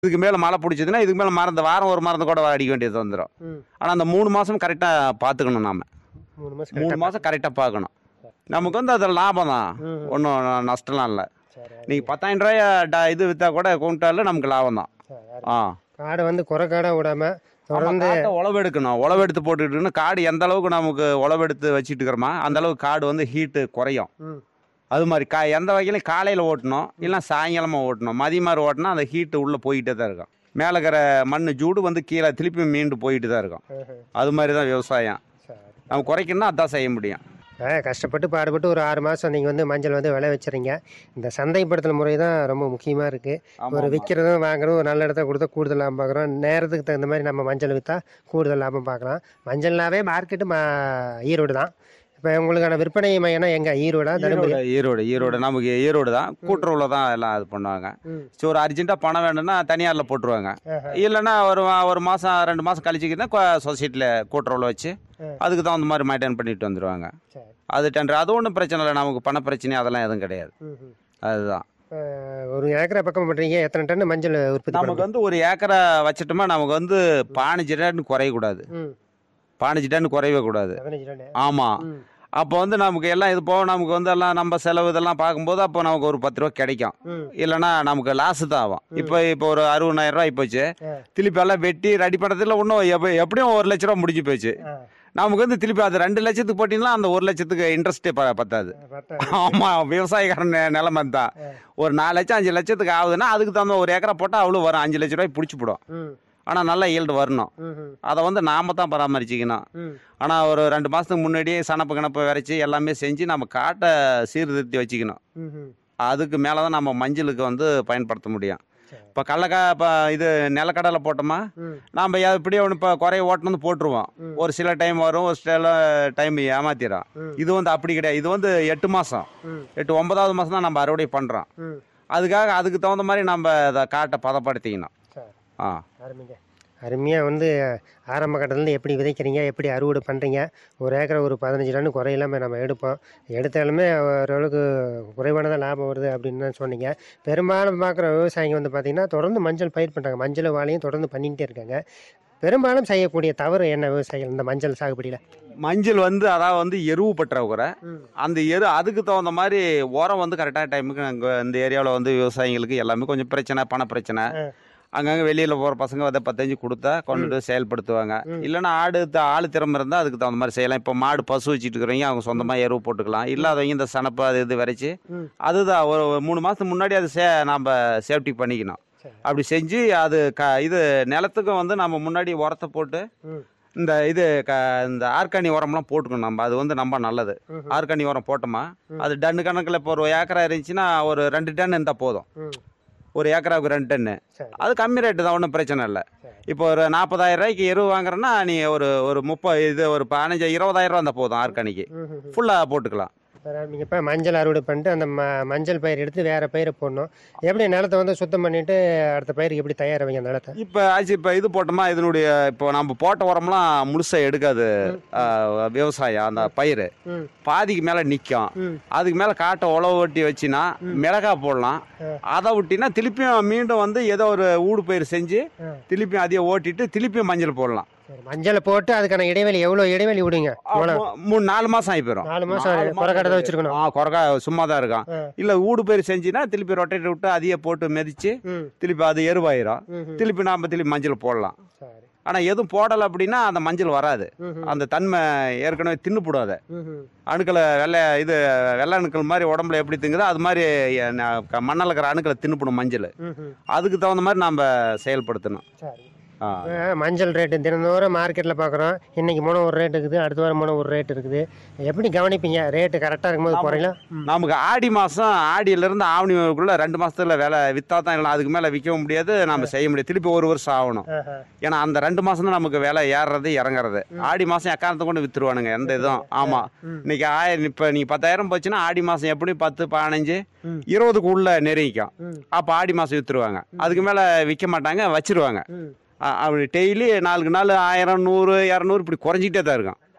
இதுக்கு மேலே மழை பிடிச்சதுன்னா இதுக்கு மேலே மருந்து வாரம் ஒரு மருந்து கூட அடிக்க வேண்டியது வந்துடும் ம் ஆனால் அந்த மூணு மாதம் கரெக்டாக பார்த்துக்கணும் நாம மூணு மாதம் மூணு மாதம் கரெக்டாக பார்க்கணும் நமக்கு வந்து அதில் லாபம் தான் ம். ஒன்றும் நஷ்டம்லாம் இல்லை சரி நீங்கள் பத்தாயிரம் ரூபாய் ட- இது விற்றா கூட குவிண்டாலில் நமக்கு லாபம் தான் சரி ஆ காடை வந்து குறை காடாக விடாம தொடர்ந்து காட்டை உழவெடுக்கணும் உழவெடுத்து போட்டுக்கிட்டுன்னு காடு எந்த அளவுக்கு நமக்கு உழவெடுத்து வச்சுட்டு இருக்கிறோமா அந்த அளவுக்கு காடு வந்து ஹீட்டு குறையும் ம் அது மாதிரி கா எந்த வகையிலும் காலையில் ஓட்டணும் இல்லை சாயங்காலமாக ஓட்டணும் மதியம் மாதிரி ஓட்டினா அந்த ஹீட்டு உள்ளே போயிட்டே தான் இருக்கும் மேலே இருக்கிற மண் ஜூடு வந்து கீழே திருப்பி மீண்டு போயிட்டு தான் இருக்கும் ஆஹா. அது மாதிரி தான் விவசாயம் சரி நம்ம குறைக்கணும்னா அதான் செய்ய முடியும் ஆ கஷ்டப்பட்டு பாடுபட்டு ஒரு ஆறு மாதம் நீங்கள் வந்து மஞ்சள் வந்து விளை வச்சுறீங்க இந்த சந்தைப்படுத்தல் முறை தான் ரொம்ப முக்கியமாக இருக்குது ஆமா, ஒரு ஆமா. விற்கிறதும் வாங்குறதும் ஒரு நல்ல இடத்த கொடுத்தா கூடுதல் லாபம் பார்க்குறோம் நேரத்துக்கு தகுந்த மாதிரி நம்ம மஞ்சள் விற்றா கூடுதல் லாபம் பார்க்கலாம் மஞ்சள்னாவே மார்க்கெட்டு மா ஈரோடு தான் இப்போ உங்களுக்கான விற்பனை மையம்னா எங்கே ஈரோடா தருமபுரி ஈரோடு ஈரோடு ஈரோடு நமக்கு ஈரோடு தான் கூட்டுறவுல தான் எல்லாம் இது பண்ணுவாங்க ம் சரி ஒரு அர்ஜென்ட்டாக பணம் வேணும்னா தனியாரில் போட்டுருவாங்க ஆஹா. இல்லைன்னா ஒரு வா- ஒரு மாதம் ரெண்டு மாதம் கழிச்சுக்கிட்டு சொசைட்டியில் கூட்டுறவுல வச்சு ஆ. அதுக்கு தகுந்த மாதிரி மெயின்டைன் பண்ணிட்டு வந்துடுவாங்க சரி அது டெண்டர் அது ஒன்றும் பிரச்சனை இல்லை நமக்கு பண பிரச்சனை அதெல்லாம் எதுவும் கிடையாது ம் ம். அதுதான் இப்போ ஒரு ஏக்கரை பக்கம் பண்ணுறீங்க எத்தனை டன் மஞ்சள் உற்பத்தி நமக்கு பண்ணுங்க வந்து ஒரு ஏக்கரை வச்சிட்டோமா நமக்கு வந்து பதினஞ்சு டன் குறையக்கூடாது ம் பதினஞ்சு டன் குறையவே கூடாது பதினஞ்சு டன் ஆமாம் ம் அப்போ வந்து நமக்கு எல்லாம் இது போக நமக்கு வந்து எல்லாம் நம்ம செலவு இதெல்லாம் பார்க்கும்போது அப்போ நமக்கு ஒரு பத்து ரூபா கிடைக்கும் ம் இல்லைன்னா நமக்கு லாஸ் தான் ஆகும் இப்போ இப்போ ஒரு அறுபதாயிரம் ரூபாய் போச்சு ஆ. திருப்பி எல்லாம் வெட்டி ரெடி பண்ணுறதுல இன்னும் எப்ப- எப்படியும் ஒரு லட்ச ரூபா முடிஞ்சு போச்சு ஆ நமக்கு வந்து திருப்பி அது ரெண்டு லட்சத்துக்கு போட்டிங்கன்னா அந்த ஒரு லட்சத்துக்கு இன்ட்ரெஸ்ட்டே ப பத்தாது பார்த்தா ஆமாம் விவசாயக்காரன் நெ- நிலைமை தான் ஆ. ஒரு நாலு லட்சம் அஞ்சு லட்சத்துக்கு ஆகுதுன்னா அதுக்கு தகுந்த ஒரு ஏக்கரை போட்டால் அவ்வளோ வரும் அஞ்சு லட்ச ரூபாய் பிடிச்சி போடும் ம் ஆனால் நல்ல ஈல்டு வரணும் ம் ம் அதை வந்து நாம தான் பராமரிச்சிக்கணும் ம் ஆனால் ஒரு ரெண்டு மாதத்துக்கு முன்னாடியே சனப்பு கணப்பு விரைச்சி எல்லாமே செஞ்சு நம்ம காட்டை சீர்திருத்தி வச்சுக்கணும் ம் ம் அதுக்கு மேலே தான் நம்ம மஞ்சளுக்கு வந்து பயன்படுத்த முடியும் சரி. இப்போ கடலக்கா இப்போ இது நிலக்கடலை போட்டோமா ம் நாம் எப்படியோ ஒன்று இப்போ குறைய ஓட்டணும் போட்டுருவோம் ம். ஒரு சில டைம் வரும் ஒரு சில டைம் ஏமாத்திடும் ம். இது வந்து அப்படி கிடையாது இது வந்து எட்டு மாதம் ம் எட்டு ஒன்பதாவது மாதம் தான் நம்ம அறுவடை பண்ணுறோம் ம் அதுக்காக அதுக்கு தகுந்த மாதிரி நம்ம அதை காட்டை பதப்படுத்திக்கணும் சரி ஆ அருமைங்க அருமையாக வந்து ஆரம்ப கட்டத்துலேருந்து எப்படி விதைக்கிறீங்க எப்படி அறுவடை பண்ணுறீங்க ஒரு ஏக்கரை ஒரு பதினஞ்சு டன் குறையில்லாமல் நம்ம எடுப்போம் எடுத்தாலுமே ஓரளவுக்கு குறைவானதான் லாபம் வருது அப்படின்னு தான் சொன்னீங்க பெரும்பாலும் பார்க்குற விவசாயிங்க வந்து பார்த்திங்கன்னா தொடர்ந்து மஞ்சள் பயிர் பண்ணுறாங்க மஞ்சள் வாழையும் தொடர்ந்து பண்ணிகிட்டே இருக்காங்க பெரும்பாலும் செய்யக்கூடிய தவறு என்ன விவசாயிகள் இந்த மஞ்சள் சாகுபடியில் மஞ்சள் வந்து அதாவது வந்து எருவு பற்றாக்குறை ம் அந்த எரு அதுக்கு தகுந்த மாதிரி உரம் வந்து கரெக்டான டைமுக்கு அங்கே இந்த ஏரியாவில் வந்து விவசாயிங்களுக்கு எல்லாமே கொஞ்சம் பிரச்சனை பண பிரச்சனை ஆ. அங்கங்கே வெளியில் போகிற பசங்க அதை பத்தஞ்சு கொடுத்தா கொண்டுட்டு செயல்படுத்துவாங்க இல்லைன்னா ஆடு த- ஆள் திறமை இருந்தால் அதுக்கு தகுந்த மாதிரி செய்யலாம் இப்போ மாடு பசு வச்சுட்டு இருக்கிறவங்க அவங்க சொந்தமாக எருவு போட்டுக்கலாம் இல்லாதவங்க இந்த சனப்பு அது இது விரைச்சி ம் அதுதான் ஒரு ஒரு மூணு மாதத்துக்கு முன்னாடி அது சே நம்ம சேஃப்டி பண்ணிக்கணும் சரி அப்படி செஞ்சு அது க இது நிலத்துக்கும் வந்து நம்ம முன்னாடி உரத்தை போட்டு ம் இந்த இது க இந்த ஆர்கானி உரம்லாம் போட்டுக்கணும் நம்ம அது வந்து ரொம்ப நல்லது ம் ஆர்கானி உரம் போட்டோமா அது டன் கணக்கில் இப்போ ஒரு ஏக்கரா இருந்துச்சுன்னா ஒரு ரெண்டு டன் இருந்தால் போதும் ம் ஒரு ஏக்கராவுக்கு ரெண்டு டன்னு சரி அது கம்மி ரேட்டு தான் ஒன்றும் பிரச்சனை இல்லை சரி இப்போ ஒரு நாற்பதாயிரம் ரூபாய்க்கு எருவு வாங்குறேன்னா நீ ஒரு ஒரு முப்பது இது ஒரு பதினஞ்சு இருபதாயிரம் ரூபா இருந்தால் போதும் ஆர்கானிக்கு ம் ம் ம் ஃபுல்லாக போட்டுக்கலாம் நீங்கள் இப்போ மஞ்சள் அறுவடை பண்ணிட்டு அந்த ம மஞ்சள் பயிர் எடுத்து வேறு பயிரை போடணும் எப்படி நிலத்தை வந்து சுத்தம் பண்ணிவிட்டு அடுத்த பயிருக்கு எப்படி தயாரிவீங்க நிலத்தை இப்போ ஆச்சு இப்போ இது போட்டோமா இதனுடைய இப்போ நம்ம போட்ட உரம்லாம் முழுசாக எடுக்காது ஆ, விவசாயம் அந்த பயிர் ம் பாதிக்கு மேலே நிற்கும் ம் அதுக்கு மேலே காட்டை உழவு வெட்டி வச்சினா மிளகா போடலாம் ஆ. அதை விட்டினா திருப்பியும் மீண்டும் வந்து ஏதோ ஒரு ஊடு பயிர் செஞ்சு ஆ. திருப்பியும் அதையே ஓட்டிட்டு திருப்பியும் மஞ்சள் போடலாம் சரி மஞ்சளை போட்டு அதுக்கான இடைவெளி எவ்வளோ இடைவெளி விடுங்க ஆ, மூ- மூணு நாலு மாதம் ஆகி போயிடும் நாலு மாதம் குறைக்கடை தான் வச்சுருக்கணும் ஆ குறைக்கா சும்மா தான் இருக்கும் ஆ. இல்லை ஊடு பயிர் செஞ்சுனா திருப்பி ரொட்டேட் விட்டு அதையே போட்டு மிதிச்சு ம் திருப்பி அது எருவாயிரும் ம் ம். திருப்பி நாம் திருப்பி மஞ்சள் போடலாம் சரி ஆனால் எதுவும் போடலை அப்படின்னா அந்த மஞ்சள் வராது ம் ம். அந்த தன்மை ஏற்கனவே தின்னுப்படாத ம் ம். அணுக்களை வெள்ளை இது வெள்ளை அணுக்கள் மாதிரி உடம்புல எப்படி திங்குதோ அது மாதிரி அஹ், ந- க- மண்ணில் இருக்கிற அணுக்களை தின்னுப்படும் மஞ்சள் ம் ம். அதுக்கு தகுந்த மாதிரி நம்ம செயல்படுத்தணும் சரி ஆ இப்ப மஞ்சள் ரேட்டு தினந்தோறும் மார்க்கெட்டில் பார்க்குறோம் இன்னைக்கு மூணு ஒரு ரேட் இருக்குது அடுத்த வாரம் மூணு ஒரு ரேட் இருக்குது எப்படி கவனிப்பீங்க ரேட்டு கரெக்டாக இருக்கும்போது போகிறீங்களா நமக்கு ஆடி மாதம் ஆடியிலேருந்து ஆவணிக்குள்ள ரெண்டு மாசத்துல விலை விற்றா தான் இல்லை அதுக்கு மேலே விற்கவும் முடியாது நம்ம செய்ய முடியாது திருப்பி ஒரு வருஷம் ஆகணும் ஆஹா. ஏன்னா அந்த ரெண்டு மாதம் தான் நமக்கு விலை ஏறுறது இறங்குறது ஆடி மாதம் எக்காரணத்தை கொண்டு விற்றுருவானுங்க எந்த இதுவும் ஆமாம் இன்னைக்கு ஆயிரம் இப்போ நீங்கள் பத்தாயிரம் போச்சுன்னா ஆடி மாதம் எப்படி பத்து பதினஞ்சு ம். இருபதுக்கு உள்ள நெருங்கிக்கும் ம் அப்போ ஆடி மாதம் விற்றுருவாங்க அதுக்கு மேலே விற்க மாட்டாங்க வச்சிருவாங்க ம் அ- அப்படி டெய்லி நாளுக்கு நாள் ஆயிரம் நூறு இரநூறு இப்படி குறைஞ்சிட்டே தான் இருக்கும்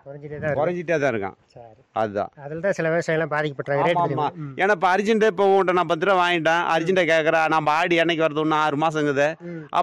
குறைஞ்சிட்டே தான் இருக்கு குறைஞ்சிட்டே தான் இருக்கான் சரி அதுதான் அதில் தான் சில விவசாயம்லாம் பாதிக்கப்பட்டாங்க ஆமா, ரேட் ஆமா. தெரியும் ம். ஏன்னா இப்போ அர்ஜென்ட்டு இப்போ உன்ட்ட நான் பத்து ரூபா வாங்கிட்டேன் அர்ஜென்ட்டாக கேட்குறேன் நம்ம ஆடி என்னைக்கு வருது இன்னும் ஆறு மாதங்குது ம்.